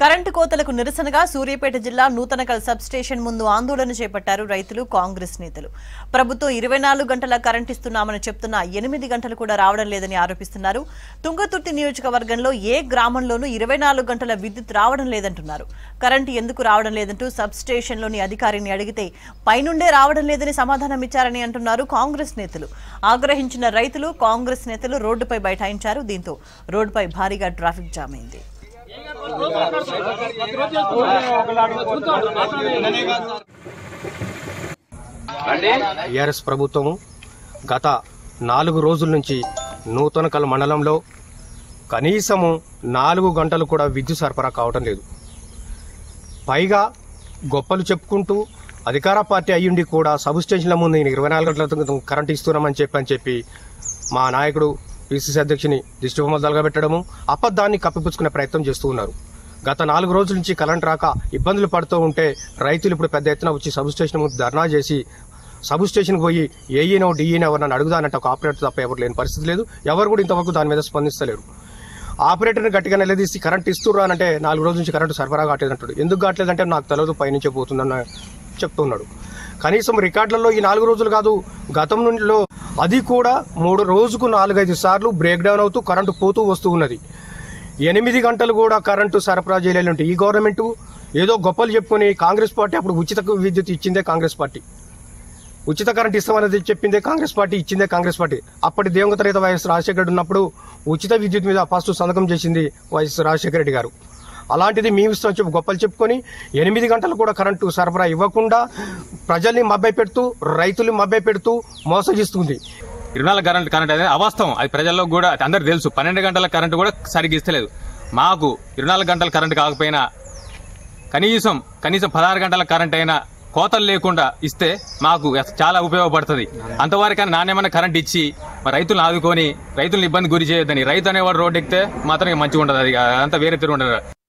current కోతలకు నిరసనగా సూర్యాపేట జిల్లా నూతనకల్ సబ్ స్టేషన్ ముందు ఆందోళన చేపట్టారు రైతులు కాంగ్రెస్ నేతలు ప్రభుత్వం ఇరవై నాలుగు గంటల కరెంట్ ఇస్తున్నామని చెప్తున్నా ఎనిమిది గంటలు కూడా రావడం లేదని ఆరోపిస్తున్నారు తుంగతుర్తి నియోజకవర్గంలో ఏ గ్రామంలోనూ ఇరవై నాలుగు గంటల విద్యుత్ రావడం లేదంటున్నారు కరెంటు ఎందుకు రావడం లేదంటూ సబ్ స్టేషన్లోని అధికారిని అడిగితే పైనుండే రావడం లేదని సమాధానం ఇచ్చారని అంటున్నారు కాంగ్రెస్ నేతలు ఆగ్రహించిన రైతులు కాంగ్రెస్ నేతలు రోడ్డుపై బైఠాయించారు దీంతో రోడ్డుపై భారీగా ట్రాఫిక్ జామ్ అయింది టీఆర్ఎస్ ప్రభుత్వము గత నాలుగు రోజుల నుంచి నూతనకల్ మండలంలో కనీసము నాలుగు గంటలు కూడా విద్యుత్ సరఫరా కావటం లేదు పైగా గొప్పలు చెప్పుకుంటూ అధికార పార్టీ అయ్యుండి కూడా సబ్ స్టేషన్ల ముందు నేను ఇరవై నాలుగు గంటల కరెంట్ ఇస్తున్నామని చెప్పి అని చెప్పి మా నాయకుడు పిసిసి అధ్యక్షుని దిష్టి బొమ్మలుగా పెట్టడము అబద్ధాన్ని కప్పిపుచ్చుకునే ప్రయత్నం చేస్తూ ఉన్నారు గత నాలుగు రోజుల నుంచి కరెంట్ రాక ఇబ్బందులు పడుతూ ఉంటే రైతులు ఇప్పుడు పెద్ద ఎత్తున వచ్చి సబ్ స్టేషన్ ముందు ధర్నా చేసి సబ్ స్టేషన్కి పోయి ఏఈనో డిఈనో ఎవరన్నా అడుగుదానంటే ఒక ఆపరేటర్ తప్ప ఎవరు లేని పరిస్థితి లేదు ఎవరు కూడా ఇంతవరకు దాని మీద స్పందిస్తలేరు ఆపరేటర్ని గట్టిగా నిలదీసి కరెంట్ ఇస్తుర్రానంటే నాలుగు రోజుల నుంచి కరెంటు సరఫరా కావట్లేదు అంటాడు ఎందుకు కావట్లేదంటే నాకు తెలియదు పైనుంచే పోతుందన్న చెప్తున్నాడు కనీసం రికార్డులలో ఈ నాలుగు రోజులు కాదు గతం నుండిలో అది కూడా మూడు రోజుకు నాలుగైదు సార్లు బ్రేక్ డౌన్ అవుతూ కరెంటు పోతూ వస్తూ ఉన్నది ఎనిమిది గంటలు కూడా కరెంటు సరఫరా చేయలేదంటే ఈ గవర్నమెంట్ ఏదో గొప్పలు చెప్పుకొని కాంగ్రెస్ పార్టీ అప్పుడు ఉచిత విద్యుత్ ఇచ్చిందే కాంగ్రెస్ పార్టీ ఉచిత కరెంట్ ఇస్తామనేది చెప్పిందే కాంగ్రెస్ పార్టీ ఇచ్చిందే కాంగ్రెస్ పార్టీ అప్పటి దేవంగత రైతు వైఎస్ రాజశేఖర రెడ్డి ఉన్నప్పుడు ఉచిత విద్యుత్ మీద ఫస్ట్ సంతకం చేసింది వైఎస్ రాజశేఖర రెడ్డి గారు అలాంటిది మేము ఇస్తాం చెప్పి గొప్పలు చెప్పుకొని ఎనిమిది గంటలు కూడా కరెంటు సరఫరా ఇవ్వకుండా ప్రజల్ని మభ్య పెడుతూ రైతుల్ని మభ్య పెడుతూ మోసగిస్తుంది ఇరవై నాలుగు కరెంట్ కరెంట్ అనేది అవాస్తవం అది ప్రజల్లో కూడా అందరికి తెలుసు పన్నెండు గంటల కరెంట్ కూడా సరిగ్గా ఇస్తలేదు మాకు ఇరవై నాలుగు గంటల కరెంట్ కాకపోయినా కనీసం కనీసం పదహారు గంటల కరెంట్ అయినా కోతలు లేకుండా ఇస్తే మాకు చాలా ఉపయోగపడుతుంది అంతవరకైనా నాణ్యమైన కరెంట్ ఇచ్చి మరి రైతులను ఆదుకొని రైతులను ఇబ్బంది గురి చేయొద్దని రైతు అనేవాడు రోడ్డు ఎక్కితే మాత్రం ఇక మంచిగా ఉండదు అది అంతా వేరే తిరుగు ఉండదు